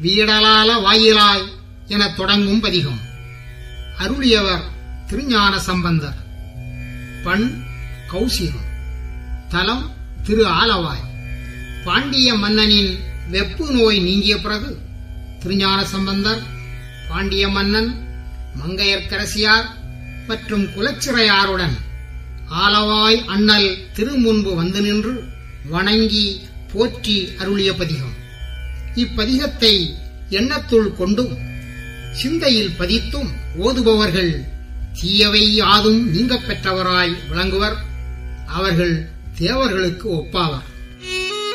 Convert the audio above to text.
வீடலால வாயிலாய் எனத் தொடங்கும் பதிகம் அருளியவர் திருஞான சம்பந்தர் பண் கௌசிகம் தலம் திரு ஆலவாய் பாண்டிய மன்னனின் வெப்பு நோய் நீங்கிய பிறகு திருஞான சம்பந்தர் பாண்டிய மன்னன் மங்கையர்க்கரசியார் மற்றும் குலச்சிறையாருடன் ஆலவாய் அண்ணல் திருமுன்பு வந்து நின்று வணங்கி போற்றி அருளிய பதிகம் இப்பதிகத்தை எண்ணத்துள் கொண்டும் சிந்தையில் பதித்தும் ஓதுபவர்கள் தீயவை யாதும் நீங்கப் பெற்றவராய் விளங்குவர் அவர்கள் தேவர்களுக்கு ஒப்பாவர்